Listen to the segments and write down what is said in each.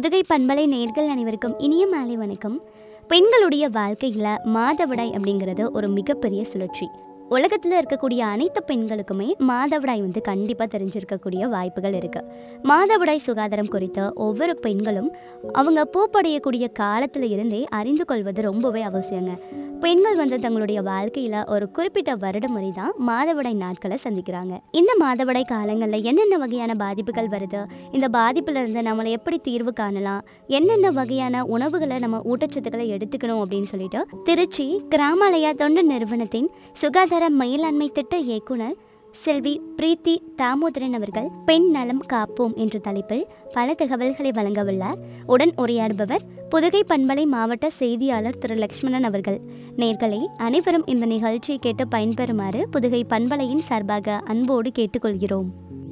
புதுகை பண்பலை நேர்கள் அனைவருக்கும் இனிய மாலை வணக்கம் பெண்களுடைய வாழ்க்கையில் மாதவிடாய் அப்படிங்கிறது ஒரு மிகப்பெரிய சுழற்சி உலகத்தில் இருக்கக்கூடிய அனைத்து பெண்களுக்குமே மாதவிடாய் வந்து கண்டிப்பாக தெரிஞ்சிருக்கக்கூடிய வாய்ப்புகள் இருக்குது மாதவிடாய் சுகாதாரம் குறித்து ஒவ்வொரு பெண்களும் அவங்க பூப்படையக்கூடிய காலத்தில் இருந்தே அறிந்து கொள்வது ரொம்பவே அவசியங்க பெண்கள் வந்து தங்களுடைய வாழ்க்கையில் ஒரு குறிப்பிட்ட வருட முறை தான் மாதவிடாய் நாட்களை சந்திக்கிறாங்க இந்த மாதவிடாய் காலங்களில் என்னென்ன வகையான பாதிப்புகள் வருது இந்த பாதிப்புலேருந்து நம்மளை எப்படி தீர்வு காணலாம் என்னென்ன வகையான உணவுகளை நம்ம ஊட்டச்சத்துக்களை எடுத்துக்கணும் அப்படின்னு சொல்லிட்டு திருச்சி கிராமாலயா தொண்டு நிறுவனத்தின் சுகாதார மேலாண்மை திட்ட இயக்குனர் செல்வி பிரீத்தி தாமோதரன் அவர்கள் பெண் நலம் காப்போம் என்ற தலைப்பில் பல தகவல்களை வழங்கவுள்ளார் உடன் உரையாடுபவர் புதுகை பண்பலை மாவட்ட செய்தியாளர் திரு லக்ஷ்மணன் அவர்கள் நேர்களே அனைவரும் இந்த நிகழ்ச்சியை கேட்டு பயன்பெறுமாறு புதுகை பண்பலையின் சார்பாக அன்போடு கேட்டுக்கொள்கிறோம்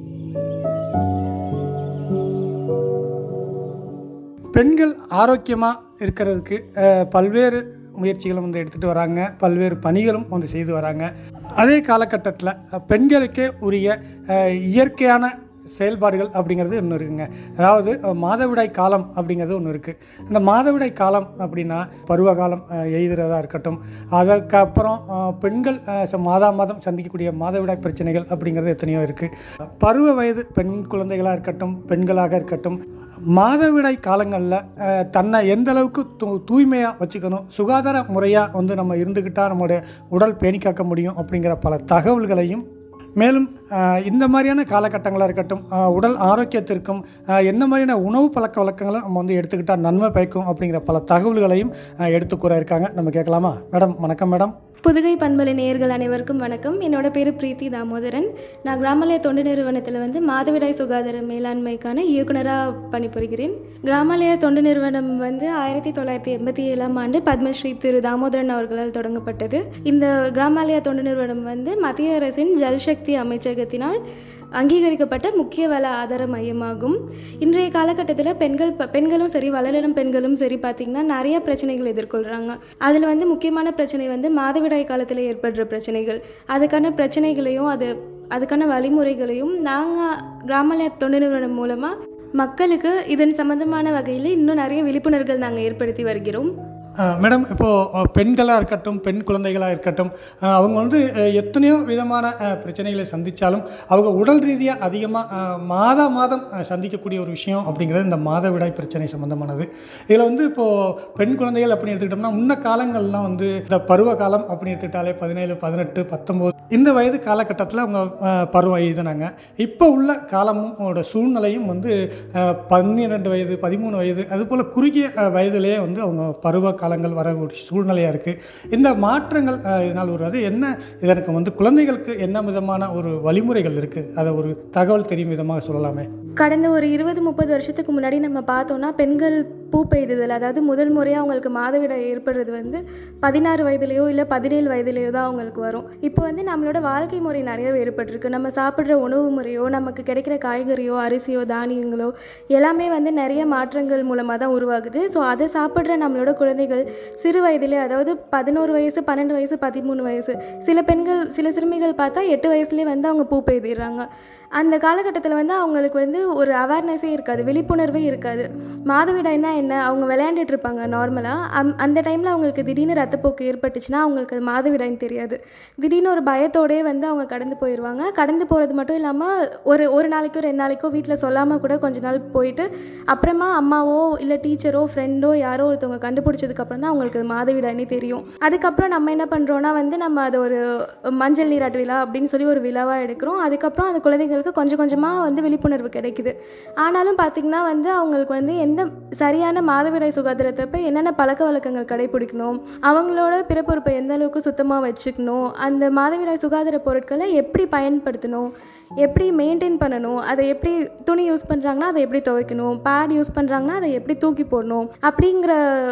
பெண்கள் ஆரோக்கியமாக இருக்கிறதுக்கு அஹ், பல்வேறு முயற்சிகளும் வந்து எடுத்துகிட்டு வராங்க பல்வேறு பணிகளும் வந்து செய்து வராங்க அதே காலகட்டத்தில் பெண்களுக்கே உரிய அஹ், இயற்கையான செயல்பாடுகள் அப்படிங்கிறது ஒன்று இருக்குங்க அதாவது அஹ், மாதவிடாய் காலம் அப்படிங்கிறது ஒன்று இருக்குது இந்த மாதவிடாய் காலம் அப்படின்னா பருவ காலம் அஹ், எய்துறதா இருக்கட்டும் அதுக்கப்புறம் அஹ், பெண்கள் அஹ், ச- மாதா மாதம் சந்திக்கக்கூடிய மாதவிடாய் பிரச்சனைகள் அப்படிங்கிறது எத்தனையோ இருக்குது பருவ வயது பெண் குழந்தைகளாக இருக்கட்டும் பெண்களாக இருக்கட்டும் மாதவிடாய் காலங்களில் தன்னை எந்த அளவுக்கு தூ தூய்மையாக வச்சுக்கணும் சுகாதார முறையாக வந்து நம்ம இருந்துக்கிட்டால் நம்மளுடைய உடல் பேணி காக்க முடியும் அப்படிங்கிற பல தகவல்களையும் மேலும் அஹ், இந்த மாதிரியான காலகட்டங்களாக இருக்கட்டும் அஹ், உடல் ஆரோக்கியத்திற்கும் அஹ், என்ன மாதிரியான உணவு பழக்க வழக்கங்களும் நம்ம வந்து எடுத்துக்கிட்டால் நன்மை பயக்கும் அப்படிங்கிற பல தகவல்களையும் அஹ், எடுத்து கூற இருக்காங்க நம்ம கேட்கலாமா மேடம் வணக்கம் மேடம் புதுகை பண்பலை நேயர்கள் அனைவருக்கும் வணக்கம் என்னோட பேர் பிரீத்தி தாமோதரன் நான் கிராமலய தொண்டு நிறுவனத்தில் வந்து மாதவிடாய் சுகாதார மேலாண்மைக்கான இயக்குனராக பணிபுரிகிறேன் கிராமலய தொண்டு நிறுவனம் வந்து ஆயிரத்தி தொள்ளாயிரத்தி எண்பத்தி ஏழாம் ஆண்டு பத்மஸ்ரீ திரு தாமோதரன் அவர்களால் தொடங்கப்பட்டது இந்த கிராமலய தொண்டு நிறுவனம் வந்து மத்திய அரசின் ஜல்சக்தி அமைச்சகத்தினால் அங்கீகரிக்கப்பட்ட முக்கிய வள ஆதார மையமாகும் இன்றைய காலகட்டத்தில் பெண்கள் ப- பெண்களும் சரி வளரினம் பெண்களும் சரி பார்த்திங்கன்னா நிறைய பிரச்சனைகள் எதிர்கொள்கிறாங்க அதில் வந்து முக்கியமான பிரச்சனை வந்து மாதவிடாய் காலத்தில் ஏற்படுற பிரச்சனைகள் அதுக்கான பிரச்சனைகளையும் அது அதுக்கான வழிமுறைகளையும் நாங்கள் கிராமலய தொண்டு நிறுவனம் மூலமாக மக்களுக்கு இதன் சம்பந்தமான வகையில் இன்னும் நிறைய விழிப்புணர்வுகள் நாங்கள் ஏற்படுத்தி வருகிறோம் அஹ் மேடம் இப்போது பெண்களாக இருக்கட்டும் பெண் குழந்தைகளாக இருக்கட்டும் அஹ் அவங்க வந்து அஹ், எத்தனையோ விதமான அஹ், பிரச்சனைகளை சந்தித்தாலும் அவங்க உடல் ரீதியாக அதிகமாக மாதா மாதம் அஹ், சந்திக்கக்கூடிய ஒரு விஷயம் அப்படிங்கிறது இந்த மாதவிடாய் பிரச்சனை சம்மந்தமானது இதில் வந்து இப்போது பெண் குழந்தைகள் அப்படின்னு எடுத்துக்கிட்டோம்னா முன்ன காலங்கள்லாம் வந்து இந்த பருவ காலம் அப்படின்னு எடுத்துக்கிட்டாலே பதினேழு பதினெட்டு பத்தொம்போது இந்த வயது காலகட்டத்தில் அவங்க அஹ், பருவம் எழுதினாங்க இப்போ உள்ள காலமும் ஓட சூழ்நிலையும் வந்து அஹ், பன்னிரெண்டு வயது பதிமூணு வயது அதுபோல் குறுகிய அஹ், வயதிலேயே வந்து அவங்க பருவ காலங்கள் வர ஒரு சூழ்நிலையாக இருக்குது இந்த மாற்றங்கள் அஹ், இதனால் வருவது என்ன இதற்கு வந்து குழந்தைகளுக்கு என்ன விதமான ஒரு வழிமுறைகள் இருக்குது அதை ஒரு தகவல் தெரியும் விதமாக சொல்லலாமே கடந்த ஒரு இருபது முப்பது வருஷத்துக்கு முன்னாடி நம்ம பார்த்தோன்னா பெண்கள் பூ பெய்துதல் அதாவது முதல் முறையாக அவங்களுக்கு மாதவிடாய் ஏற்படுறது வந்து பதினாறு வயதுலேயோ இல்லை பதினேழு வயதுலேயோ தான் அவங்களுக்கு வரும் இப்போ வந்து நம்மளோட வாழ்க்கை முறை நிறைய வேறுபட்டிருக்கு நம்ம சாப்பிட்ற உணவு முறையோ நமக்கு கிடைக்கிற காய்கறியோ அரிசியோ தானியங்களோ எல்லாமே வந்து நிறைய மாற்றங்கள் மூலமாக தான் உருவாகுது ஸோ அதை சாப்பிட்ற நம்மளோட குழந்தைகள் சிறு வயதிலே அதாவது பதினோரு வயசு பன்னெண்டு வயசு பதிமூணு வயசு சில பெண்கள் சில சிறுமிகள் பார்த்தா எட்டு வயசுலேயே வந்து அவங்க பூ பெய்திடுறாங்க அந்த காலகட்டத்தில் வந்து அவங்களுக்கு வந்து ஒரு அவேர்னஸே இருக்காது விழிப்புணர்வே இருக்காது மாதவிடாய்னா என்ன அவங்க விளையாண்டுட்டு இருப்பாங்க நார்மலாக அம் அந்த டைமில் அவங்களுக்கு திடீர்னு ரத்தப்போக்கு ஏற்பட்டுச்சுன்னா அவங்களுக்கு அது மாதவிடாய்னு தெரியாது திடீர்னு ஒரு பயத்தோடயே வந்து அவங்க கடந்து போயிடுவாங்க கடந்து போகிறது மட்டும் இல்லாமல் ஒரு ஒரு நாளைக்கோ ரெண்டு நாளைக்கோ வீட்டில் சொல்லாமல் கூட கொஞ்ச நாள் போயிட்டு அப்புறமா அம்மாவோ இல்லை டீச்சரோ ஃப்ரெண்டோ யாரோ ஒருத்தவங்க கண்டுபிடிச்சதுக்கப்புறம் தான் அவங்களுக்கு அது மாதவிடாய்னே தெரியும் அதுக்கப்புறம் நம்ம என்ன பண்ணுறோன்னா வந்து நம்ம அதை ஒரு மஞ்சள் நீராட்டு விழா அப்படின்னு சொல்லி ஒரு விழாவாக எடுக்கிறோம் அதுக்கப்புறம் அந்த குழந்தைங்களுக்கு கொஞ்சம் கொஞ்சமாக வந்து விழிப்புணர்வு கிடைக்குது ஆனாலும் பார்த்திங்கன்னா வந்து அவங்களுக்கு வந்து எந்த சரியான மாதவிடாய் சுகாதாரத்தப்ப என்னென்ன பழக்க வழக்கங்கள் கடைபிடிக்கணும் அவங்களோட பிறப்புறுப்பை எந்த அளவுக்கு சுத்தமாக வச்சுக்கணும் அந்த மாதவிடாய் சுகாதார பொருட்களை எப்படி பயன்படுத்தணும் எப்படி மெயின்டைன் பண்ணணும் அதை எப்படி துணி யூஸ் பண்ணுறாங்கன்னா அதை எப்படி துவைக்கணும் பேட் யூஸ் பண்ணுறாங்கன்னா அதை எப்படி தூக்கி போடணும் அப்படிங்கிற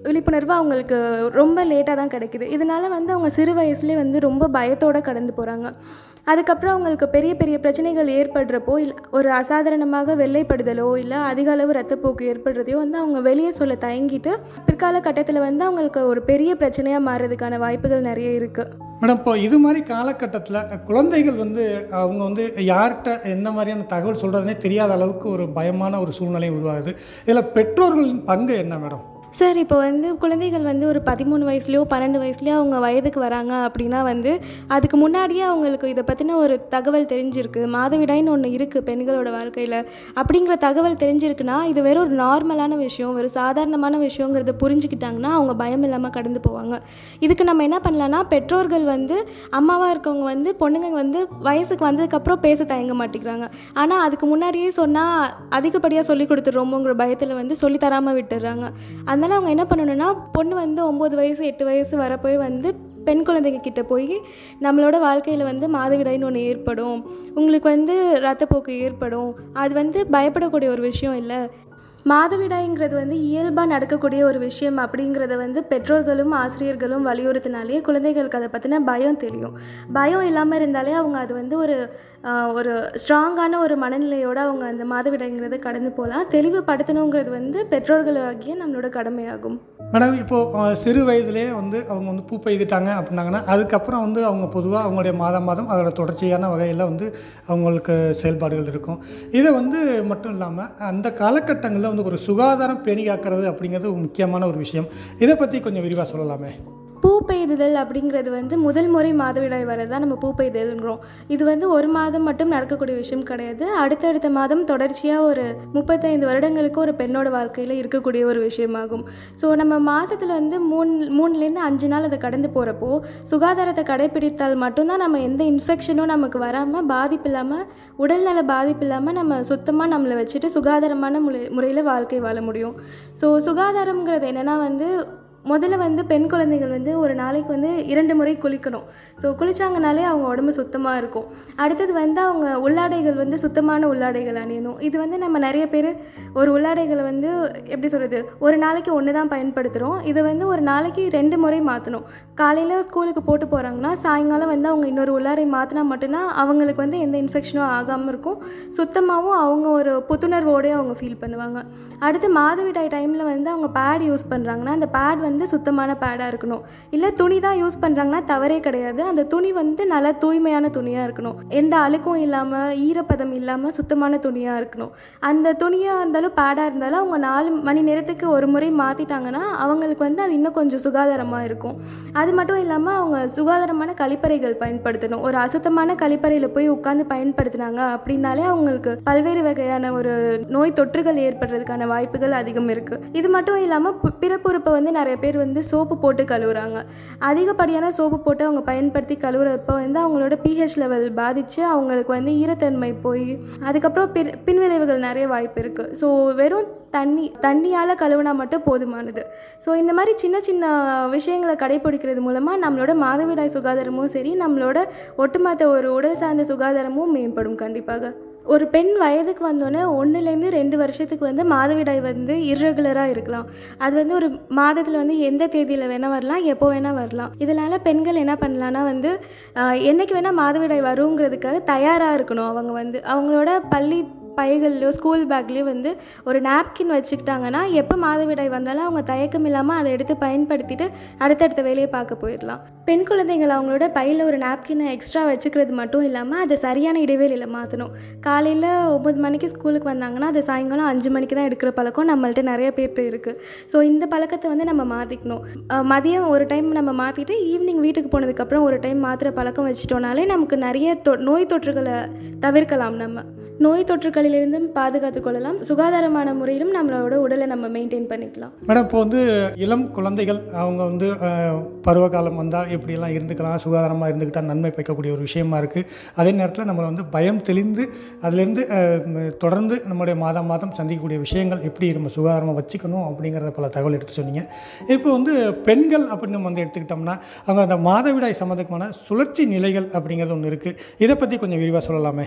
விழிப்புணர்வு அவங்களுக்கு ரொம்ப லேட்டாக தான் கிடைக்குது இதனால வந்து அவங்க சிறு வயசுலேயே வந்து ரொம்ப பயத்தோடு கடந்து போகிறாங்க அதுக்கப்புறம் அவங்களுக்கு பெரிய பெரிய பிரச்சனைகள் ஏற்படுறப்போ இல்லை ஒரு அசாதாரணமாக வெள்ளைப்படுதலோ இல்லை அதிக அளவு ரத்தப்போக்கு ஏற்படுறதையோ வந்து அவங்க வெளியே சொல்ல தயங்கிட்டு பிற்கால கட்டத்தில் வந்து அவங்களுக்கு ஒரு பெரிய பிரச்சனையாக மாறுறதுக்கான வாய்ப்புகள் நிறைய இருக்குது மேடம் இப்போ இது மாதிரி காலகட்டத்தில் குழந்தைகள் வந்து அவங்க வந்து யார்கிட்ட என்ன மாதிரியான தகவல் சொல்கிறதுனே தெரியாத அளவுக்கு ஒரு பயமான ஒரு சூழ்நிலை உருவாகுது இதில் பெற்றோர்களின் பங்கு என்ன மேடம் சார் இப்போ வந்து குழந்தைகள் வந்து ஒரு பதிமூணு வயசுலையோ பன்னெண்டு வயசுலையோ அவங்க வயதுக்கு வராங்க அப்படின்னா வந்து அதுக்கு முன்னாடியே அவங்களுக்கு இதை பற்றின ஒரு தகவல் தெரிஞ்சிருக்கு மாதவிடாய்னு ஒன்று இருக்குது பெண்களோட வாழ்க்கையில் அப்படிங்கிற தகவல் தெரிஞ்சிருக்குன்னா இது வெறும் ஒரு நார்மலான விஷயம் வெறும் சாதாரணமான விஷயங்கிறத புரிஞ்சுக்கிட்டாங்கன்னா அவங்க பயம் இல்லாமல் கடந்து போவாங்க இதுக்கு நம்ம என்ன பண்ணலான்னா பெற்றோர்கள் வந்து அம்மாவாக இருக்கவங்க வந்து பொண்ணுங்க வந்து வயசுக்கு வந்ததுக்கப்புறம் பேச தயங்க மாட்டேங்கிறாங்க ஆனால் அதுக்கு முன்னாடியே சொன்னால் அதிகப்படியாக சொல்லி கொடுத்துட்றோமோங்கிற பயத்தில் வந்து சொல்லி தராமல் விட்டுடுறாங்க அதனால் அவங்க என்ன பண்ணணும்னா பொண்ணு வந்து ஒம்பது வயசு எட்டு வயசு வரப்போய் வந்து பெண் குழந்தைங்க கிட்ட போய் நம்மளோட வாழ்க்கையில் வந்து மாதவிடாய்னு ஒன்று ஏற்படும் உங்களுக்கு வந்து ரத்தப்போக்கு ஏற்படும் அது வந்து பயப்படக்கூடிய ஒரு விஷயம் இல்லை மாதவிடாய்ங்கிறது வந்து இயல்பாக நடக்கக்கூடிய ஒரு விஷயம் அப்படிங்கிறத வந்து பெற்றோர்களும் ஆசிரியர்களும் வலியுறுத்தினாலே குழந்தைகளுக்கு அதை பற்றின பயம் தெரியும் பயம் இல்லாமல் இருந்தாலே அவங்க அது வந்து ஒரு ஆஹ், ஒரு ஸ்ட்ராங்கான ஒரு மனநிலையோடு அவங்க அந்த மாதவிடாய்ங்கிறத கடந்து போகலாம் தெளிவுபடுத்தணுங்கிறது வந்து பெற்றோர்களாகிய நம்மளோட கடமையாகும் மேடம் இப்போது சிறு வயதிலே வந்து அவங்க வந்து பூ பெய்துட்டாங்க அப்படின்னாங்கன்னா அதுக்கப்புறம் வந்து அவங்க பொதுவாக அவங்களுடைய மாதம் மாதம் அதோட தொடர்ச்சியான வகையில் வந்து அவங்களுக்கு செயல்பாடுகள் இருக்கும் இதை வந்து மட்டும் இல்லாமல் அந்த காலகட்டங்களில் வந்து ஒரு சுகாதாரம் பேணி காக்கிறது அப்படிங்கிறது ஒரு முக்கியமான ஒரு விஷயம் இதை பற்றி கொஞ்சம் விரிவாக சொல்லலாமே பூ பெய்துதல் அப்படிங்கிறது வந்து முதல் முறை மாதவிடாய் வரதான் நம்ம பூ பெய்துதல்ங்கிறோம் இது வந்து ஒரு மாதம் மட்டும் நடக்கக்கூடிய விஷயம் கிடையாது அடுத்தடுத்த மாதம் தொடர்ச்சியாக ஒரு முப்பத்தைந்து வருடங்களுக்கு ஒரு பெண்ணோட வாழ்க்கையில் இருக்கக்கூடிய ஒரு விஷயமாகும் ஸோ நம்ம மாதத்தில் வந்து மூணு மூணுலேருந்து அஞ்சு நாள் அதை கடந்து போகிறப்போ சுகாதாரத்தை கடைப்பிடித்தால் மட்டும்தான் நம்ம எந்த இன்ஃபெக்ஷனும் நமக்கு வராமல் பாதிப்பு இல்லாமல் உடல்நல பாதிப்பு இல்லாமல் நம்ம சுத்தமாக நம்மளை வச்சுட்டு சுகாதாரமான முறை முறையில் வாழ்க்கை வாழ முடியும் ஸோ சுகாதாரம்ங்கிறது என்னென்னா வந்து முதல்ல வந்து பெண் குழந்தைகள் வந்து ஒரு நாளைக்கு வந்து இரண்டு முறை குளிக்கணும் ஸோ குளிச்சாங்கனாலே அவங்க உடம்பு சுத்தமாக இருக்கும் அடுத்தது வந்து அவங்க உள்ளாடைகள் வந்து சுத்தமான உள்ளாடைகள் அணியணும் இது வந்து நம்ம நிறைய பேர் ஒரு உள்ளாடைகளை வந்து எப்படி சொல்கிறது ஒரு நாளைக்கு ஒன்று தான் பயன்படுத்துகிறோம் இதை வந்து ஒரு நாளைக்கு ரெண்டு முறை மாற்றணும் காலையில் ஸ்கூலுக்கு போட்டு போகிறாங்கன்னா சாயங்காலம் வந்து அவங்க இன்னொரு உள்ளாடை மாற்றினா மட்டும்தான் அவங்களுக்கு வந்து எந்த இன்ஃபெக்ஷனும் ஆகாமல் இருக்கும் சுத்தமாகவும் அவங்க ஒரு புத்துணர்வோடய அவங்க ஃபீல் பண்ணுவாங்க அடுத்து மாதவிடாய் டைமில் வந்து அவங்க பேட் யூஸ் பண்ணுறாங்கன்னா அந்த பேட் வந்து சுத்தமான பேடாக இருக்கணும் இல்லை துணி தான் யூஸ் பண்ணுறாங்கன்னா தவறே கிடையாது அந்த துணி வந்து நல்லா தூய்மையான துணியாக இருக்கணும் எந்த அழுக்கும் இல்லாமல் ஈரப்பதம் இல்லாமல் சுத்தமான துணியாக இருக்கணும் அந்த துணியாக இருந்தாலும் பேடாக இருந்தாலும் அவங்க நாலு மணி நேரத்துக்கு ஒரு முறை மாற்றிட்டாங்கன்னா அவங்களுக்கு வந்து அது இன்னும் கொஞ்சம் சுகாதாரமாக இருக்கும் அது மட்டும் இல்லாமல் அவங்க சுகாதாரமான கழிப்பறைகள் பயன்படுத்தணும் ஒரு அசுத்தமான கழிப்பறையில் போய் உட்காந்து பயன்படுத்தினாங்க அப்படின்னாலே அவங்களுக்கு பல்வேறு வகையான ஒரு நோய் தொற்றுகள் ஏற்படுறதுக்கான வாய்ப்புகள் அதிகம் இருக்குது இது மட்டும் இல்லாமல் பு- பிறப்புறுப்பை வந்து நிறைய பேர் வந்து சோப்பு போட்டு கழுவுறாங்க அதிகப்படியான சோப்பு போட்டு அவங்க பயன்படுத்தி கழுவுறப்ப வந்து அவங்களோட பிஹெச் லெவல் பாதித்து அவங்களுக்கு வந்து ஈரத்தன்மை போய் அதுக்கப்புறம் பின் பின்விளைவுகள் நிறைய வாய்ப்பு இருக்குது ஸோ வெறும் தண்ணி தண்ணியால் கழுவுனா மட்டும் போதுமானது ஸோ இந்த மாதிரி சின்ன சின்ன விஷயங்களை கடைப்பிடிக்கிறது மூலமாக நம்மளோட மாதவிடாய் சுகாதாரமும் சரி நம்மளோட ஒட்டுமொத்த ஒரு உடல் சார்ந்த சுகாதாரமும் மேம்படும் கண்டிப்பாக ஒரு பெண் வயதுக்கு வந்தோடனே ஒன்றுலேருந்து ரெண்டு வருஷத்துக்கு வந்து மாதவிடாய் வந்து இர்ரெகுலராக இருக்கலாம் அது வந்து ஒரு மாதத்தில் வந்து எந்த தேதியில் வேணால் வரலாம் எப்போ வேணால் வரலாம் இதனால் பெண்கள் என்ன பண்ணலான்னா வந்து ஆஹ், என்னைக்கு வேணால் மாதவிடாய் வருங்கிறதுக்காக தயாராக இருக்கணும் அவங்க வந்து அவங்களோட பள்ளி பைகள்லையோ ஸ்கூல் பேக்லேயோ வந்து ஒரு நாப்கின் வச்சுக்கிட்டாங்கன்னா எப்போ மாதவிடாய் வந்தாலும் அவங்க தயக்கம் இல்லாமல் அதை எடுத்து பயன்படுத்திட்டு அடுத்தடுத்த வேலையை பார்க்க போயிடலாம் பெண் குழந்தைகள் அவங்களோட பையில் ஒரு நாப்கினை எக்ஸ்ட்ரா வச்சுக்கிறது மட்டும் இல்லாமல் அதை சரியான இடைவெளியில் மாற்றணும் காலையில் ஒம்பது மணிக்கு ஸ்கூலுக்கு வந்தாங்கன்னா அது சாயங்காலம் அஞ்சு மணிக்கு தான் எடுக்கிற பழக்கம் நம்மள்ட்ட நிறைய பேர்கிட்ட இருக்குது ஸோ இந்த பழக்கத்தை வந்து நம்ம மாற்றிக்கணும் அஹ் மதியம் ஒரு டைம் நம்ம மாற்றிட்டு ஈவினிங் வீட்டுக்கு போனதுக்கப்புறம் ஒரு டைம் மாத்திர பழக்கம் வச்சிட்டோனாலே நமக்கு நிறைய தொ நோய் தொற்றுகளை தவிர்க்கலாம் நம்ம நோய் தொற்றுகளிலிருந்தும் பாதுகாத்து கொள்ளலாம் சுகாதாரமான முறையிலும் நம்மளோட உடலை நம்ம மெயின்டைன் பண்ணிக்கலாம் மேடம் இப்போ வந்து இளம் குழந்தைகள் அவங்க வந்து அஹ், பருவகாலம் வந்தால் எப்படியெல்லாம் இருந்துக்கலாம் சுகாதாரமாக இருந்துக்கிட்டால் நன்மை பயக்கக்கூடிய ஒரு விஷயமா இருக்குது அதே நேரத்தில் நம்மளை வந்து பயம் தெளிந்து அதுலேருந்து அஹ், ம், தொடர்ந்து நம்முடைய மாதம் மாதம் சந்திக்கக்கூடிய விஷயங்கள் எப்படி நம்ம சுகாதாரமாக வச்சுக்கணும் அப்படிங்கிறத பல தகவல் எடுத்து சொன்னீங்க இப்போ வந்து பெண்கள் அப்படின்னு நம்ம வந்து எடுத்துக்கிட்டோம்னா அவங்க அந்த மாதவிடாய் சம்மந்தமான சுழற்சி நிலைகள் அப்படிங்கிறது ஒன்று இருக்குது இதை பற்றி கொஞ்சம் விரிவாக சொல்லலாமே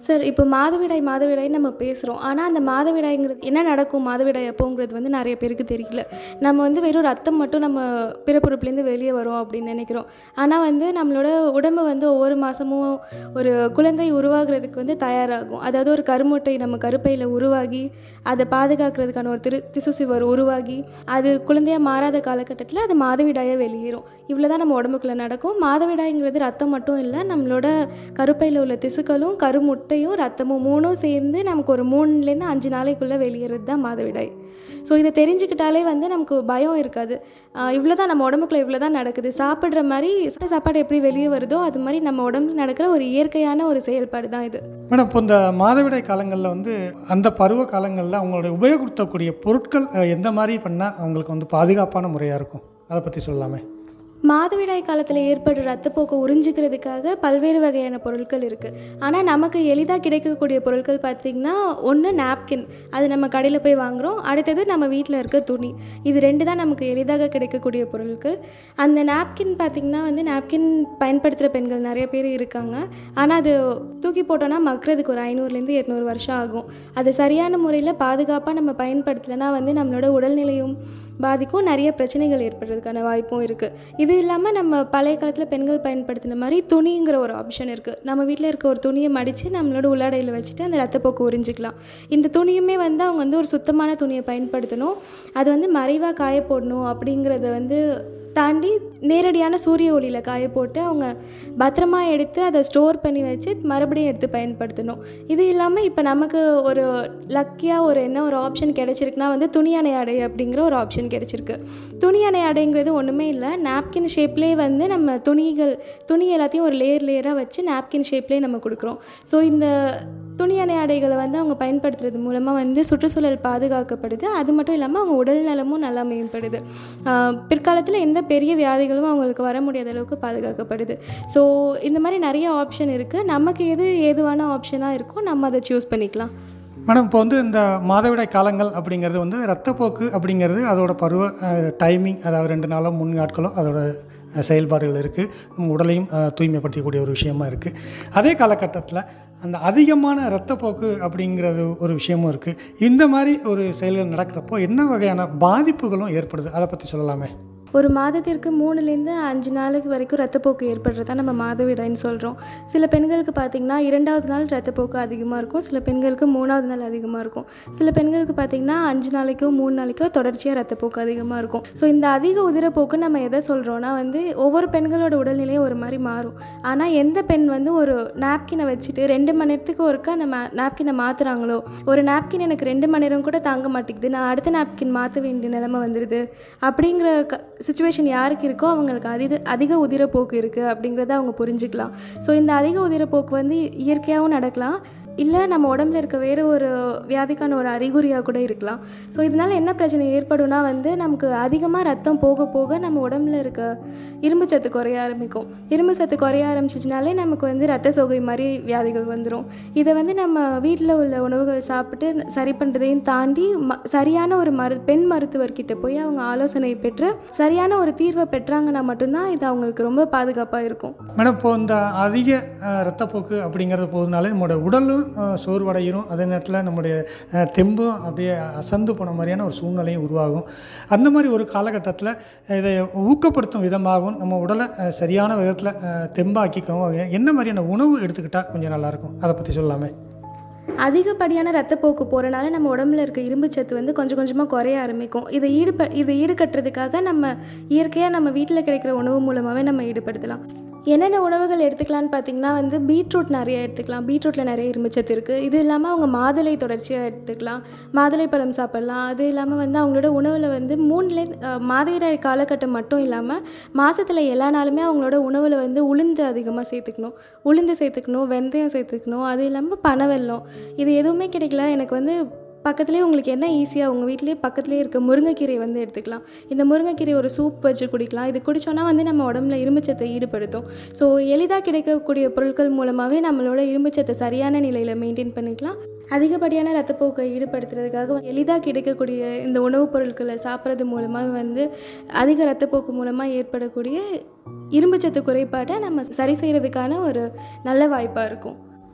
சார் இப்போ மாதவிடாய் மாதவிடாய் நம்ம பேசுகிறோம் ஆனால் அந்த மாதவிடாய்ங்கிறது என்ன நடக்கும் மாதவிடாய் அப்போங்கிறது வந்து நிறைய பேருக்கு தெரியல நம்ம வந்து வெறும் ரத்தம் மட்டும் நம்ம பிறப்புறுப்புலேருந்து வெளியே வரும் அப்படின்னு நினைக்கிறோம் ஆனால் வந்து நம்மளோட உடம்பு வந்து ஒவ்வொரு மாதமும் ஒரு குழந்தை உருவாகிறதுக்கு வந்து தயாராகும் அதாவது ஒரு கருமுட்டை நம்ம கருப்பையில் உருவாகி அதை பாதுகாக்கிறதுக்கான ஒரு திரு திசுசுவர் உருவாகி அது குழந்தையாக மாறாத காலகட்டத்தில் அது மாதவிடாயாக வெளியேறும் இவ்வளோ தான் நம்ம உடம்புக்குள்ளே நடக்கும் மாதவிடாய்ங்கிறது ரத்தம் மட்டும் இல்லை நம்மளோட கருப்பையில் உள்ள திசுக்களும் கருமுட்டையும் ரத்தமும் மூணும் சேர்ந்து நமக்கு ஒரு மூணுலேருந்து அஞ்சு நாளைக்குள்ளே வெளியேறது தான் மாதவிடாய் ஸோ இதை தெரிஞ்சுக்கிட்டாலே வந்து நமக்கு பயம் இருக்காது இவ்வளோ தான் நம்ம உடம்புக்குள்ள இவ்வளோ தான் நடக்குது சாப்பிட்ற மாதிரி சாப்பிட்ட சாப்பாடு எப்படி வெளியே வருதோ அது மாதிரி நம்ம உடம்புல நடக்கிற ஒரு இயற்கையான ஒரு செயல்பாடு தான் இது மேடம் இப்போ இந்த மாதவிடாய் காலங்களில் வந்து அந்த பருவ காலங்களில் அவங்களுடைய உபயோகப்படுத்தக்கூடிய பொருட்கள் அஹ், எந்த மாதிரி பண்ணால் அவங்களுக்கு வந்து பாதுகாப்பான முறையாக இருக்கும் அதை பற்றி சொல்லலாமே மாதவிடாய் காலத்தில் ஏற்படுற ரத்தப்போக்கை உறிஞ்சிக்கிறதுக்காக பல்வேறு வகையான பொருட்கள் இருக்குது ஆனால் நமக்கு எளிதாக கிடைக்கக்கூடிய பொருட்கள் பார்த்திங்கன்னா ஒன்று நாப்கின் அது நம்ம கடையில் போய் வாங்குகிறோம் அடுத்தது நம்ம வீட்டில் இருக்க துணி இது ரெண்டு தான் நமக்கு எளிதாக கிடைக்கக்கூடிய பொருட்கள் அந்த நாப்கின் பார்த்திங்கன்னா வந்து நாப்கின் பயன்படுத்துகிற பெண்கள் நிறைய பேர் இருக்காங்க ஆனால் அது தூக்கி போட்டோன்னா மக்கிறதுக்கு ஒரு ஐநூறுலேருந்து எட்நூறு வருஷம் ஆகும் அது சரியான முறையில் பாதுகாப்பாக நம்ம பயன்படுத்தலைன்னா வந்து நம்மளோட உடல்நிலையும் பாதிக்கும் நிறைய பிரச்சனைகள் ஏற்படுறதுக்கான வாய்ப்பும் இருக்குது இது இல்லாமல் நம்ம பழைய காலத்தில் பெண்கள் பயன்படுத்தின மாதிரி துணிங்கிற ஒரு ஆப்ஷன் இருக்குது நம்ம வீட்டில் இருக்க ஒரு துணியை மடித்து நம்மளோட உள்ளாடையில் வச்சுட்டு அந்த ரத்தப்போக்கு உறிஞ்சிக்கலாம் இந்த துணியுமே வந்து அவங்க வந்து ஒரு சுத்தமான துணியை பயன்படுத்தணும் அது வந்து மறைவாக காய போடணும் அப்படிங்கிறத வந்து தாண்டி நேரடியான சூரிய ஒளியில் காய போட்டு அவங்க பத்திரமா எடுத்து அதை ஸ்டோர் பண்ணி வச்சு மறுபடியும் எடுத்து பயன்படுத்தணும் இது இல்லாமல் இப்போ நமக்கு ஒரு லக்கியாக ஒரு என்ன ஒரு ஆப்ஷன் கிடைச்சிருக்குன்னா வந்து துணியானை ஆடை அப்படிங்கிற ஒரு ஆப்ஷன் கிடைச்சிருக்கு துணியானை ஆடைங்கிறது ஒன்றுமே இல்லை நாப்கின் ஷேப்லேயே வந்து நம்ம துணிகள் துணி எல்லாத்தையும் ஒரு லேயர் லேயராக வச்சு நாப்கின் ஷேப்லேயே நம்ம கொடுக்குறோம் ஸோ இந்த துணியானை ஆடைகளை வந்து அவங்க பயன்படுத்துறது மூலமாக வந்து சுற்றுச்சூழல் பாதுகாக்கப்படுது அது மட்டும் இல்லாமல் அவங்க உடல் நலமும் நல்லா மேம்படுது ஆஹ் பிற்காலத்தில் எந்த பெரிய வியாதிகளும் அவங்களுக்கு வர முடியாத அளவுக்கு பாதுகாக்கப்படுது ஸோ இந்த மாதிரி நிறைய ஆப்ஷன் இருக்குது நமக்கு எது ஏதுவான ஆப்ஷனாக இருக்கோ நம்ம அதை சூஸ் பண்ணிக்கலாம் மேடம் இப்போ வந்து இந்த மாதவிடாய் காலங்கள் அப்படிங்கிறது வந்து ரத்தப்போக்கு அப்படிங்கிறது அதோட பருவ டைமிங் அதாவது ரெண்டு நாளோ மூணு நாட்களோ அதோட அஹ், செயல்பாடுகள் இருக்குது நம்ம உடலையும் அஹ், தூய்மைப்படுத்தக்கூடிய ஒரு விஷயமா இருக்குது அதே காலகட்டத்தில் அந்த அதிகமான ரத்தப்போக்கு அப்படிங்கிறது ஒரு விஷயமும் இருக்குது இந்த மாதிரி ஒரு செயல்கள் நடக்கிறப்போ என்ன வகையான பாதிப்புகளும் ஏற்படுது அதை பற்றி சொல்லலாமே ஒரு மாதத்திற்கு மூணுலேருந்து அஞ்சு நாளுக்கு வரைக்கும் ரத்தப்போக்கு ஏற்படுறதா நம்ம மாதவிடாய்ன்னு சொல்கிறோம் சில பெண்களுக்கு பார்த்திங்கன்னா இரண்டாவது நாள் ரத்தப்போக்கு அதிகமாக இருக்கும் சில பெண்களுக்கு மூணாவது நாள் அதிகமாக இருக்கும் சில பெண்களுக்கு பார்த்திங்கன்னா அஞ்சு நாளைக்கோ மூணு நாளைக்கோ தொடர்ச்சியாக ரத்தப்போக்கு அதிகமாக இருக்கும் ஸோ இந்த அதிக உதிரப்போக்கு நம்ம எதை சொல்கிறோன்னா வந்து ஒவ்வொரு பெண்களோட உடல்நிலையும் ஒரு மாதிரி மாறும் ஆனால் எந்த பெண் வந்து ஒரு நாப்கினை வச்சுட்டு ரெண்டு மணி நேரத்துக்கு ஒருக்கா அந்த நாப்கினை மாற்றுறாங்களோ ஒரு நாப்கின் எனக்கு ரெண்டு மணி நேரம் கூட தாங்க மாட்டேங்குது நான் அடுத்த நாப்கின் மாற்ற வேண்டிய நிலைமை வந்துடுது அப்படிங்கிற க சுச்சுவேஷன் யாருக்கு இருக்கோ அவங்களுக்கு அதிக அதிக உதிரப்போக்கு இருக்குது அப்படிங்கிறத அவங்க புரிஞ்சுக்கலாம் ஸோ இந்த அதிக உதிரப்போக்கு வந்து இயற்கையாகவும் நடக்கலாம் இல்லை நம்ம உடம்புல இருக்க வேறு ஒரு வியாதிக்கான ஒரு அறிகுறியாக கூட இருக்கலாம் ஸோ இதனால் என்ன பிரச்சனை ஏற்படும்னா வந்து நமக்கு அதிகமாக ரத்தம் போக போக நம்ம உடம்புல இருக்க இரும்பு சத்து குறைய ஆரம்பிக்கும் இரும்பு சத்து குறைய ஆரம்பிச்சிச்சினாலே நமக்கு வந்து ரத்த சோகை மாதிரி வியாதிகள் வந்துடும் இதை வந்து நம்ம வீட்டில் உள்ள உணவுகள் சாப்பிட்டு சரி பண்ணுறதையும் தாண்டி ம சரியான ஒரு மரு பெண் மருத்துவர்கிட்ட போய் அவங்க ஆலோசனை பெற்று சரியான ஒரு தீர்வை பெற்றாங்கன்னா மட்டும்தான் இது அவங்களுக்கு ரொம்ப பாதுகாப்பாக இருக்கும் மேடம் இப்போ இந்த அதிக அஹ், ரத்தப்போக்கு அப்படிங்கிறது போதுனாலே நம்மளோட உடலும் அஹ், சோர்வடைகிறோம் அதே நேரத்தில் நம்முடைய அஹ், தெம்பும் அப்படியே அசந்து போன மாதிரியான ஒரு சூழ்நிலையும் உருவாகும் அந்த மாதிரி ஒரு காலகட்டத்தில் இதை ஊக்கப்படுத்தும் விதமாகவும் நம்ம உடலை அஹ், சரியான விதத்தில் தெம்பாக்கிக்கவும் என்ன மாதிரியான உணவு எடுத்துக்கிட்டால் கொஞ்சம் நல்லாயிருக்கும் அதை பற்றி சொல்லலாமே அதிகப்படியான ரத்தப்போக்கு போகிறனால நம்ம உடம்புல இருக்க இரும்பு சத்து வந்து கொஞ்சம் கொஞ்சமாக குறைய ஆரம்பிக்கும் இதை ஈடுப இதை ஈடுகட்டுறதுக்காக நம்ம இயற்கையாக நம்ம வீட்டில் கிடைக்கிற உணவு மூலமாகவே நம்ம ஈடுபடுத்தலாம் என்னென்ன உணவுகள் எடுத்துக்கலாம்னு பார்த்தீங்கன்னா வந்து பீட்ரூட் நிறைய எடுத்துக்கலாம் பீட்ரூட்டில் நிறைய இரும்புச்சத்து இருக்குது இது இல்லாமல் அவங்க மாதுளை தொடர்ச்சியாக எடுத்துக்கலாம் மாதுளை பழம் சாப்பிட்லாம் அது இல்லாமல் வந்து அவங்களோட உணவில் வந்து மூணுலே மாதவிடாய் காலகட்டம் மட்டும் இல்லாமல் மாதத்தில் எல்லா நாளுமே அவங்களோட உணவில் வந்து உளுந்து அதிகமாக சேர்த்துக்கணும் உளுந்து சேர்த்துக்கணும் வெந்தயம் சேர்த்துக்கணும் அது இல்லாமல் பனவெல்லம் இது எதுவுமே கிடைக்கல எனக்கு வந்து பக்கத்துலேயே உங்களுக்கு என்ன ஈஸியாக உங்கள் வீட்டிலேயே பக்கத்துலேயே இருக்க முருங்கைக்கீரை வந்து எடுத்துக்கலாம் இந்த முருங்கைக்கீரை ஒரு சூப் வச்சு குடிக்கலாம் இது குடித்தோன்னா வந்து நம்ம உடம்புல இரும்புச்சத்தை ஈடுபடுத்தும் ஸோ எளிதாக கிடைக்கக்கூடிய பொருட்கள் மூலமாகவே நம்மளோட இரும்புச்சத்தை சரியான நிலையில் மெயின்டைன் பண்ணிக்கலாம் அதிகப்படியான ரத்தப்போக்கை ஈடுபடுத்துறதுக்காக எளிதாக கிடைக்கக்கூடிய இந்த உணவுப் பொருட்களை சாப்பிட்றது மூலமாக வந்து அதிக ரத்தப்போக்கு மூலமாக ஏற்படக்கூடிய இரும்புச்சத்து குறைபாட்டை நம்ம சரி செய்கிறதுக்கான ஒரு நல்ல வாய்ப்பாக இருக்கும்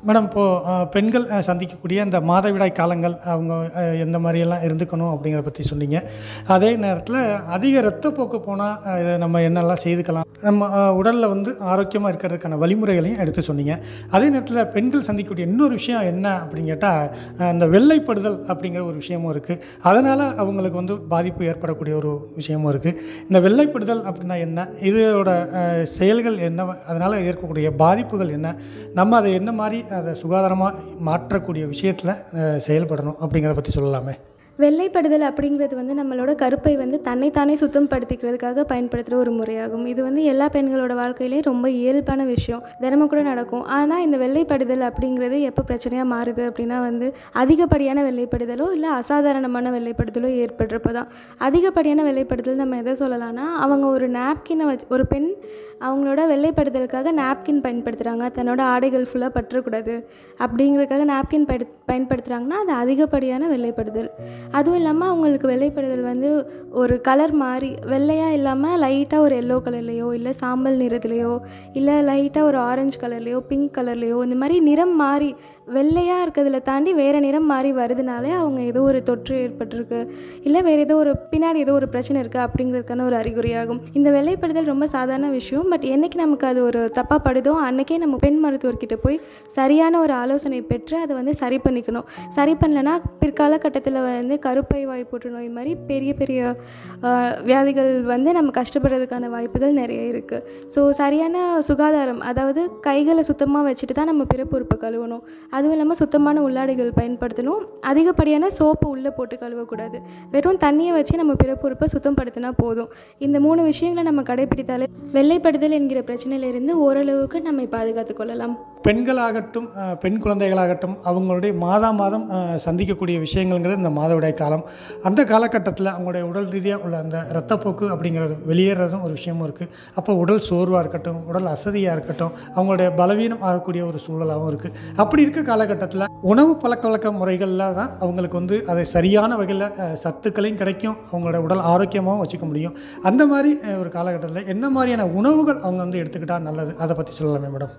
மேடம் இப்போது பெண்கள் அஹ், சந்திக்கக்கூடிய அந்த மாதவிடாய் காலங்கள் அவங்க அஹ், எந்த மாதிரியெல்லாம் இருந்துக்கணும் அப்படிங்கிறத பற்றி சொன்னீங்க அதே நேரத்தில் அதிக இரத்தப்போக்கு போனால் இதை நம்ம என்னெல்லாம் செய்துக்கலாம் நம்ம உடலில் வந்து ஆரோக்கியமாக இருக்கிறதுக்கான வழிமுறைகளையும் எடுத்து சொன்னீங்க அதே நேரத்தில் பெண்கள் சந்திக்கக்கூடிய இன்னொரு விஷயம் என்ன அப்படின்னு கேட்டால் அந்த வெள்ளைப்படுதல் அப்படிங்கிற ஒரு விஷயமும் இருக்குது அதனால் அவங்களுக்கு வந்து பாதிப்பு ஏற்படக்கூடிய ஒரு விஷயமும் இருக்குது இந்த வெள்ளைப்படுதல் அப்படின்னா என்ன இதோட அஹ், செயல்கள் என்ன அதனால் ஏற்படக்கூடிய பாதிப்புகள் என்ன நம்ம அதை என்ன மாதிரி அதை சுகாதாரமாக மாற்றக்கூடிய விஷயத்தில் செயல்படணும் அப்படிங்கிறத பற்றி சொல்லலாமே வெள்ளைப்படுதல் அப்படிங்கிறது வந்து நம்மளோட கருப்பை வந்து தன்னைத்தானே சுத்தம் படுத்திக்கிறதுக்காக பயன்படுத்துகிற ஒரு முறையாகும் இது வந்து எல்லா பெண்களோட வாழ்க்கையிலேயும் ரொம்ப இயல்பான விஷயம் தினமும் கூட நடக்கும் ஆனால் இந்த வெள்ளைப்படுதல் அப்படிங்கிறது எப்போ பிரச்சனையாக மாறுது அப்படின்னா வந்து அதிகப்படியான வெள்ளைப்படுதலோ இல்லை அசாதாரணமான வெள்ளைப்படுதலோ ஏற்படுறப்போ தான் அதிகப்படியான வெள்ளைப்படுதல் நம்ம எதை சொல்லலாம்னா அவங்க ஒரு நாப்கினை வச்சு ஒரு பெண் அவங்களோட வெள்ளைப்படுதலுக்காக நாப்கின் பயன்படுத்துகிறாங்க தன்னோட ஆடைகள் ஃபுல்லாக பற்றக்கூடாது அப்படிங்கிறதுக்காக நாப்கின் பயன் பயன்படுத்துகிறாங்கன்னா அது அதிகப்படியான வெள்ளைப்படுதல் அதுவும் இல்லாமல் அவங்களுக்கு வெள்ளைப்படுதல் வந்து ஒரு கலர் மாறி வெள்ளையாக இல்லாமல் லைட்டாக ஒரு எல்லோ கலர்லேயோ இல்லை சாம்பல் நிறத்துலேயோ இல்லை லைட்டாக ஒரு ஆரஞ்சு கலர்லேயோ பிங்க் கலர்லேயோ இந்த மாதிரி நிறம் மாறி வெள்ளையாக இருக்கிறதுல தாண்டி வேறு நிறம் மாறி வருதுனாலே அவங்க ஏதோ ஒரு தொற்று ஏற்பட்டிருக்கு இல்லை வேறு ஏதோ ஒரு பின்னாடி ஏதோ ஒரு பிரச்சனை இருக்குது அப்படிங்கிறதுக்கான ஒரு அறிகுறியாகும் இந்த வெள்ளைப்படுதல் ரொம்ப சாதாரண விஷயம் பட் என்னைக்கு நமக்கு அது ஒரு தப்பாக படுதோ அன்றைக்கே நம்ம பெண் மருத்துவர்கிட்ட போய் சரியான ஒரு ஆலோசனை பெற்று அதை வந்து சரி பண்ணிக்கணும் சரி பண்ணலன்னா பிற்காலகட்டத்தில் வந்து கருப்பை வாய் புற்றுநோய் மாதிரி பெரிய பெரிய ஆஹ், வியாதிகள் வந்து நம்ம கஷ்டப்படுறதுக்கான வாய்ப்புகள் நிறைய இருக்குது ஸோ சரியான சுகாதாரம் அதாவது கைகளை சுத்தமாக வச்சுட்டு தான் நம்ம பிறப்புறுப்பை கழுவணும் அதுவும் இல்லாமல் சுத்தமான உள்ளாடைகள் பயன்படுத்தணும் அதிகப்படியான சோப்பு உள்ளே போட்டு கழுவக்கூடாது வெறும் தண்ணியை வச்சு நம்ம பிறப்புறுப்பை சுத்தப்படுத்தினா போதும் இந்த மூணு விஷயங்களை நம்ம கடைபிடித்தாலே வெள்ளைப்படுதல் என்கிற பிரச்சனையிலிருந்து ஓரளவுக்கு நம்மை பாதுகாத்துக் கொள்ளலாம் பெண்களாகட்டும் அஹ், பெண் குழந்தைகளாகட்டும் அவங்களுடைய மாதா மாதம் அஹ், சந்திக்கக்கூடிய விஷயங்கள்ங்கிறது இந்த மாதவிடாய் காலம் அந்த காலகட்டத்தில் அவங்களுடைய உடல் ரீதியாக உள்ள அந்த இரத்தப்போக்கு அப்படிங்கிறது வெளியேறதும் ஒரு விஷயமும் இருக்குது அப்போ உடல் சோர்வாக இருக்கட்டும் உடல் அசதியாக இருக்கட்டும் அவங்களுடைய பலவீனம் ஆகக்கூடிய ஒரு சூழலாகவும் இருக்குது அப்படி இருக்க காலகட்டத்தில் உணவு பழக்க வழக்க முறைகளில் தான் அவங்களுக்கு வந்து அதை சரியான வகையில் அஹ், சத்துக்களையும் கிடைக்கும் அவங்களோட உடல் ஆரோக்கியமாகவும் வச்சுக்க முடியும் அந்த மாதிரி அஹ், ஒரு காலகட்டத்தில் என்ன மாதிரியான உணவுகள் அவங்க வந்து எடுத்துக்கிட்டால் நல்லது அதை பற்றி சொல்லலாமே மேடம்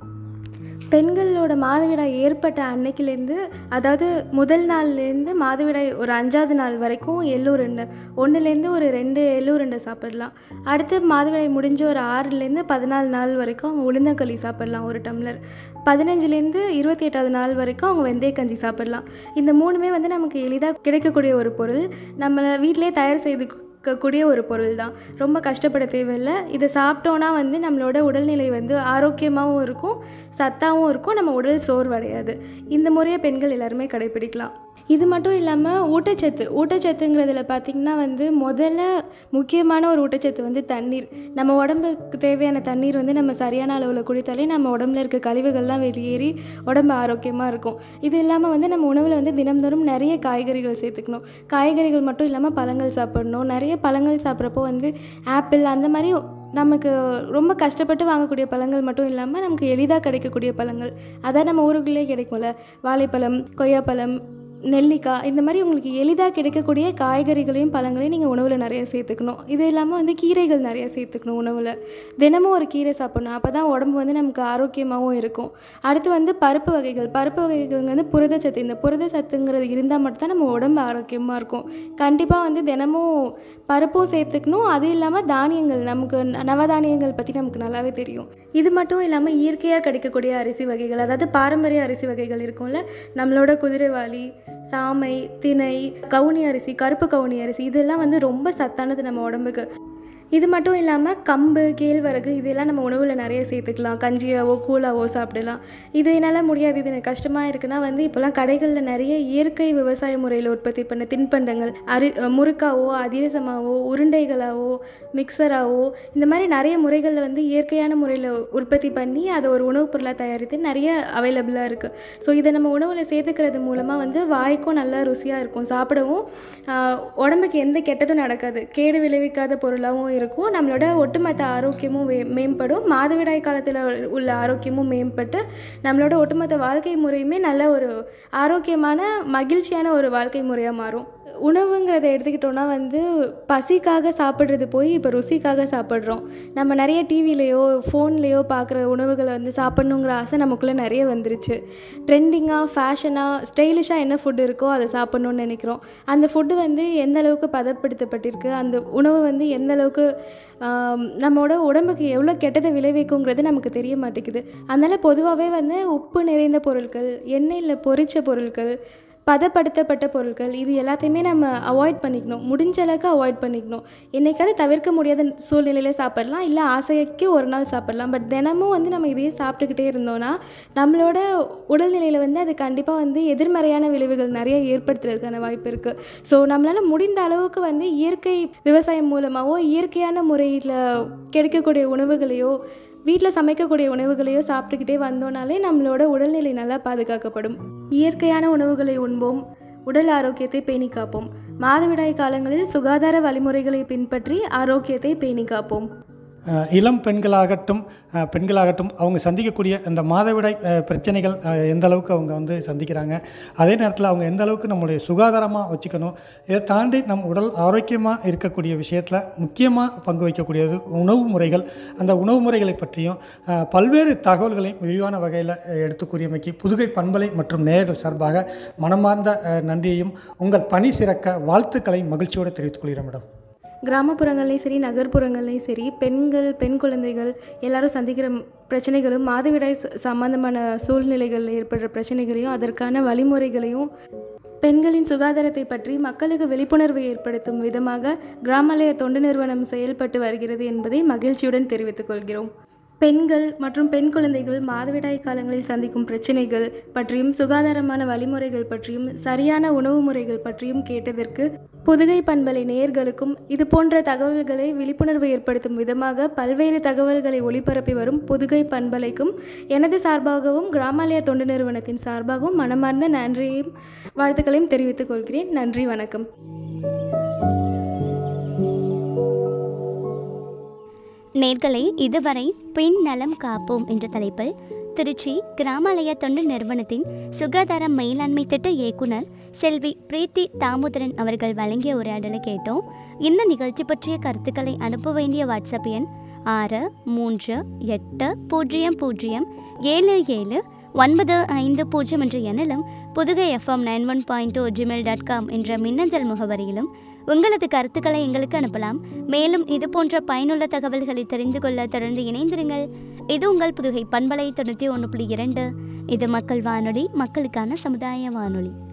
பெண்களோட மாதவிடாய் ஏற்பட்ட அன்னைக்கிலேருந்து அதாவது முதல் நாள்லேருந்து மாதவிடாய் ஒரு அஞ்சாவது நாள் வரைக்கும் எள்ளுருண்டை ஒன்றுலேருந்து ஒரு ரெண்டு எள்ளுருண்டை சாப்பிடலாம் அடுத்து மாதவிடாய் முடிஞ்ச ஒரு ஆறுலேருந்து பதினாலு நாள் வரைக்கும் அவங்க உளுந்தங்களி சாப்பிடலாம் ஒரு டம்ளர் பதினஞ்சுலேருந்து இருபத்தி எட்டாவது நாள் வரைக்கும் அவங்க வெந்தயக்கஞ்சி சாப்பிடலாம் இந்த மூணுமே வந்து நமக்கு எளிதாக கிடைக்கக்கூடிய ஒரு பொருள் நம்ம வீட்டிலே தயார் செய்து இருக்கக்கூடிய ஒரு பொருள் தான் ரொம்ப கஷ்டப்பட தேவையில்லை இதை சாப்பிட்டோன்னா வந்து நம்மளோட உடல்நிலை வந்து ஆரோக்கியமாகவும் இருக்கும் சத்தாகவும் இருக்கும் நம்ம உடல் சோர்வடையாது இந்த முறையை பெண்கள் எல்லாருமே கடைபிடிக்கலாம் இது மட்டும் இல்லாமல் ஊட்டச்சத்து ஊட்டச்சத்துங்கிறதுல பார்த்திங்கன்னா வந்து முதல்ல முக்கியமான ஒரு ஊட்டச்சத்து வந்து தண்ணீர் நம்ம உடம்புக்கு தேவையான தண்ணீர் வந்து நம்ம சரியான அளவில் குடித்தாலே நம்ம உடம்புல இருக்க கழிவுகள்லாம் வெளியேறி உடம்பு ஆரோக்கியமாக இருக்கும் இது இல்லாமல் வந்து நம்ம உணவில் வந்து தினம்தோறும் நிறைய காய்கறிகள் சேர்த்துக்கணும் காய்கறிகள் மட்டும் இல்லாமல் பழங்கள் சாப்பிடணும் நிறைய பழங்கள் சாப்பிட்றப்போ வந்து ஆப்பிள் அந்த மாதிரி நமக்கு ரொம்ப கஷ்டப்பட்டு வாங்கக்கூடிய பழங்கள் மட்டும் இல்லாமல் நமக்கு எளிதாக கிடைக்கக்கூடிய பழங்கள் அதான் நம்ம ஊருக்குள்ளே கிடைக்கும்ல வாழைப்பழம் கொய்யாப்பழம் நெல்லிக்காய் இந்த மாதிரி உங்களுக்கு எளிதாக கிடைக்கக்கூடிய காய்கறிகளையும் பழங்களையும் நீங்கள் உணவில் நிறைய சேர்த்துக்கணும் இது இல்லாமல் வந்து கீரைகள் நிறைய சேர்த்துக்கணும் உணவில் தினமும் ஒரு கீரை சாப்பிடணும் அப்போ தான் உடம்பு வந்து நமக்கு ஆரோக்கியமாகவும் இருக்கும் அடுத்து வந்து பருப்பு வகைகள் பருப்பு வகைகள்ங்கிறது புரதச்சத்து இந்த புரதச்சத்துங்கிறது இருந்தால் மட்டும்தான் நம்ம உடம்பு ஆரோக்கியமாக இருக்கும் கண்டிப்பாக வந்து தினமும் பருப்பும் சேர்த்துக்கணும் அது இல்லாமல் தானியங்கள் நமக்கு ந- நவதானியங்கள் பற்றி நமக்கு நல்லாவே தெரியும் இது மட்டும் இல்லாமல் இயற்கையாக கிடைக்கக்கூடிய அரிசி வகைகள் அதாவது பாரம்பரிய அரிசி வகைகள் இருக்கும்ல நம்மளோட குதிரைவாளி சாமை திணை கவுனி அரிசி கருப்பு கவுனி அரிசி இதெல்லாம் வந்து ரொம்ப சத்தானது நம்ம உடம்புக்கு இது மட்டும் இல்லாமல் கம்பு கேழ்வரகு இதெல்லாம் நம்ம உணவில் நிறைய சேர்த்துக்கலாம் கஞ்சியாவோ கூழாவோ சாப்பிடலாம் இது என்னால் முடியாது இது எனக்கு கஷ்டமாக இருக்குன்னா வந்து இப்போலாம் கடைகளில் நிறைய இயற்கை விவசாய முறையில் உற்பத்தி பண்ண தின்பண்டங்கள் அரி முறுக்காவோ அதிரசமாவோ உருண்டைகளாவோ மிக்சராவோ இந்த மாதிரி நிறைய முறைகளில் வந்து இயற்கையான முறையில் உற்பத்தி பண்ணி அதை ஒரு உணவுப் பொருளாக தயாரித்து நிறைய அவைலபிளாக இருக்குது ஸோ இதை நம்ம உணவில் சேர்த்துக்கிறது மூலமாக வந்து வாய்க்கும் நல்லா ருசியாக இருக்கும் சாப்பிடவும் ஆஹ், உடம்புக்கு எந்த கெட்டதும் நடக்காது கேடு விளைவிக்காத பொருளாகவும் இருக்கும் நம்மளோட ஒட்டுமொத்த ஆரோக்கியமும் வே- மேம்படும் மாதவிடாய் காலத்தில் உள்ள ஆரோக்கியமும் மேம்பட்டு நம்மளோட ஒட்டுமொத்த வாழ்க்கை முறையுமே நல்ல ஒரு ஆரோக்கியமான மகிழ்ச்சியான ஒரு வாழ்க்கை முறையாக மாறும் உணவுங்கிறத எடுத்துக்கிட்டோன்னா வந்து பசிக்காக சாப்பிட்றது போய் இப்போ ருசிக்காக சாப்பிட்றோம் நம்ம நிறைய டிவிலேயோ ஃபோன்லேயோ பார்க்குற உணவுகளை வந்து சாப்பிட்ணுங்கிற ஆசை நமக்குள்ளே நிறைய வந்துருச்சு ட்ரெண்டிங்காக ஃபேஷனாக ஸ்டைலிஷாக என்ன ஃபுட் இருக்கோ அதை சாப்பிட்ணுன்னு நினைக்கிறோம் அந்த ஃபுட்டு வந்து எந்த அளவுக்கு பதப்படுத்தப்பட்டிருக்கு அந்த உணவு வந்து எந்த அளவுக்கு ஆம், நம்மளோட உடம்புக்கு எவ்வளோ கெட்டதை விளைவிக்குங்கிறது நமக்கு தெரிய மாட்டேங்குது அதனால் பொதுவாகவே வந்து உப்பு நிறைந்த பொருட்கள் எண்ணெயில் பொரிச்ச பொருட்கள் பதப்படுத்தப்பட்ட பொருட்கள் இது எல்லாத்தையுமே நம்ம அவாய்ட் பண்ணிக்கணும் முடிஞ்ச அளவுக்கு அவாய்ட் பண்ணிக்கணும் என்னைக்காவது தவிர்க்க முடியாத சூழ்நிலையில் சாப்பிடலாம் இல்லை ஆசைக்கு ஒரு நாள் சாப்பிடலாம் பட் தினமும் வந்து நம்ம இதையே சாப்பிட்டுக்கிட்டே இருந்தோம்னா நம்மளோட உடல்நிலையில் வந்து அது கண்டிப்பாக வந்து எதிர்மறையான விளைவுகள் நிறைய ஏற்படுத்துறதுக்கான வாய்ப்பு இருக்குது ஸோ நம்மளால் முடிந்த அளவுக்கு வந்து இயற்கை விவசாயம் மூலமாகவோ இயற்கையான முறையில் கிடைக்கக்கூடிய உணவுகளையோ வீட்டில் சமைக்கக்கூடிய உணவுகளையோ சாப்பிட்டுக்கிட்டே வந்தோம்னாலே நம்மளோட உடல்நிலை நல்லா பாதுகாக்கப்படும் இயற்கையான உணவுகளை உண்போம் உடல் ஆரோக்கியத்தை பேணி காப்போம் மாதவிடாய் காலங்களில் சுகாதார வழிமுறைகளை பின்பற்றி ஆரோக்கியத்தை பேணி காப்போம் அஹ் இளம் பெண்களாகட்டும் அஹ் பெண்களாகட்டும் அவங்க சந்திக்கக்கூடிய அந்த மாதவிடாய் அஹ், பிரச்சனைகள் அஹ், எந்த அளவுக்கு அவங்க வந்து சந்திக்கிறாங்க அதே நேரத்தில் அவங்க எந்த அளவுக்கு நம்மளுடைய சுகாதாரமாக வச்சுக்கணும் இதை தாண்டி நம் உடல் ஆரோக்கியமாக இருக்கக்கூடிய விஷயத்தில் முக்கியமாக பங்கு வகிக்கக்கூடியது உணவு முறைகள் அந்த உணவு முறைகளை பற்றியும் அஹ், பல்வேறு தகவல்களையும் விரிவான வகையில் எடுத்து கூறியமைக்கு புதுகை பண்பலை மற்றும் நேயர்கள் சார்பாக மனமார்ந்த அஹ், நன்றியையும் உங்கள் பணி சிறக்க வாழ்த்துக்களை மகிழ்ச்சியோடு தெரிவித்துக் கொள்கிறேன் மேடம் கிராமப்புறங்கள்லையும் சரி நகர்ப்புறங்கள்லையும் சரி பெண்கள் பெண் குழந்தைகள் எல்லாரும் சந்திக்கிற ம்- பிரச்சனைகளும் மாதவிடாய் ச- சம்பந்தமான சூழ்நிலைகளில் ஏற்படுற பிரச்சனைகளையும் அதற்கான வழிமுறைகளையும் பெண்களின் சுகாதாரத்தை பற்றி மக்களுக்கு விழிப்புணர்வை ஏற்படுத்தும் விதமாக கிராமாலய தொண்டு நிறுவனம் செயல்பட்டு வருகிறது என்பதை மகிழ்ச்சியுடன் தெரிவித்துக் கொள்கிறோம் பெண்கள் மற்றும் பெண் குழந்தைகள் மாதவிடாய் காலங்களில் சந்திக்கும் பிரச்சனைகள் பற்றியும் சுகாதாரமான வழிமுறைகள் பற்றியும் சரியான உணவு முறைகள் பற்றியும் கேட்டதற்கு புதுகை பண்பலை நேயர்களுக்கும் இது போன்ற தகவல்களை விழிப்புணர்வு ஏற்படுத்தும் விதமாக பல்வேறு தகவல்களை ஒளிபரப்பி வரும் புதுகை பண்பலைக்கும் எனது சார்பாகவும் கிராமாலய தொண்டு நிறுவனத்தின் சார்பாகவும் மனமார்ந்த நன்றியையும் வாழ்த்துக்களையும் தெரிவித்துக் கொள்கிறேன் நன்றி வணக்கம் நேர்களை இதுவரை பெண் நலம் காப்போம் என்ற தலைப்பில் திருச்சி கிராமாலய தொண்டு நிறுவனத்தின் சுகாதார மேலாண்மை திட்ட இயக்குனர் செல்வி பிரீத்தி தாமோதரன் அவர்கள் வழங்கிய உரையாடலை கேட்டோம் இந்த நிகழ்ச்சி பற்றிய கருத்துக்களை அனுப்ப வேண்டிய வாட்ஸ்அப் எண் ஆறு மூன்று எட்டு பூஜ்ஜியம் பூஜ்ஜியம் ஏழு ஏழு ஒன்பது ஐந்து பூஜ்ஜியம் என்ற எண்ணிலும் Pudukai FM nine one point two Gmail dot com என்ற மின்னஞ்சல் முகவரியிலும் உங்களது கருத்துக்களை எங்களுக்கு அனுப்பலாம் மேலும் இது போன்ற பயனுள்ள தகவல்களை தெரிந்து கொள்ள தொடர்ந்து இணைந்திருங்கள் இது உங்கள் புதுகை பண்பலை தொண்ணூற்றி ஒன்று புள்ளி இரண்டு இது மக்கள் வானொலி மக்களுக்கான சமுதாய வானொலி